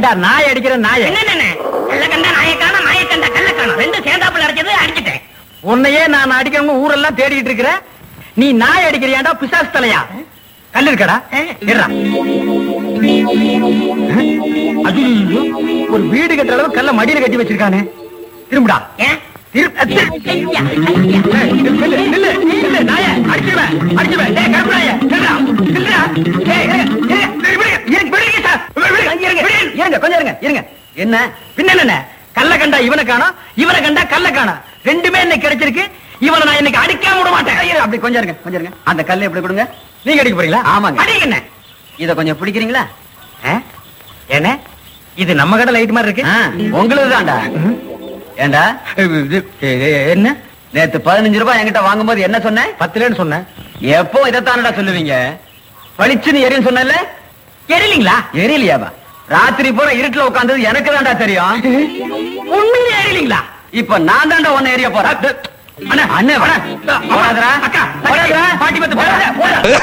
ஏண்டா நாய் அடிக்கிற நாய என்ன கல்ல கண்டா நாயை காணும் நாயை கண்டா கல்ல காணும் ரெண்டு சேர்ந்தாப்புல அடிச்சது அடிச்சிட்டேன் உன்னையே நான் அடிக்கிறவங்க ஊரெல்லாம் தேடிட்டு இருக்கிற நீ நாய் அடிக்கிறியாண்டா பிசாசு தலையா கல் இருக்கடா இருடா. ஐயையோ, ஒரு வீடு கட்டுற அளவு கல்ல மடியில கட்டி வச்சிருக்கானே திரும்புடா ஏன் திரு- அ, திரு- ஐயா, ஐயா. ஏய், நில்லு, நில்லு, நில்லு, நாயே, அடிச்சிருவேன், அடிச்சிருவேன். டேய், கருப்பு நாயே, நில்லுடா, நில்லுடா. டேய், இருங்க, இருங்க, விடுங்க, இருங்க, விடுங்க சார். விடுங்க, இருங்க, விடுங்க, இருங்க, கொஞ்சம் இருங்க, இருங்க. என்ன பின்ன என்ன கல்ல கண்டா இவனை காணோம் இவனை கண்டா கல்ல காணோம் ரெண்டுமே இன்னைக்கு கிடைச்சிருக்கு இவனை நான் இன்னைக்கு அடிக்காம விட மாட்டேன் ஐயோ, அப்படி கொஞ்சம் இருங்க கொஞ்சம் இருங்க அந்த கல்லை எப்படி கொடுங்க நீங்க அடிக்க போறீங்களா ஆமாங்க. அடிங்க என்ன இத கொஞ்சம் பிடிக்கிறீங்களா என்ன இது நம்ம கடை லைட் மாதிரி இருக்கு உங்களுக்கு தான்டா ம். ஏண்டா இது, இது, என்ன நேத்து பதினஞ்சு ரூபாய் என்கிட்ட வாங்கும்போது என்ன சொன்னேன் பத்துலன்னு சொன்னேன் எப்போ இதைத்தானடா சொல்லுவீங்க பளிச்சுன்னு எரியும் சொன்னல எரியலீங்களா எரியலையாவா ராத்திரி பூரா இருட்டுல உட்கார்ந்தது எனக்கு தான்டா தெரியும் உண்மையிலே எரியலீங்களா இப்ப நான் தான்டா ஒன்னு எரிய போறேன் அண்ணா அண்ணே, அண்ணா போடாதடா. அக்கா போடாதடா. பாட்டி பத்து போடாத போடாத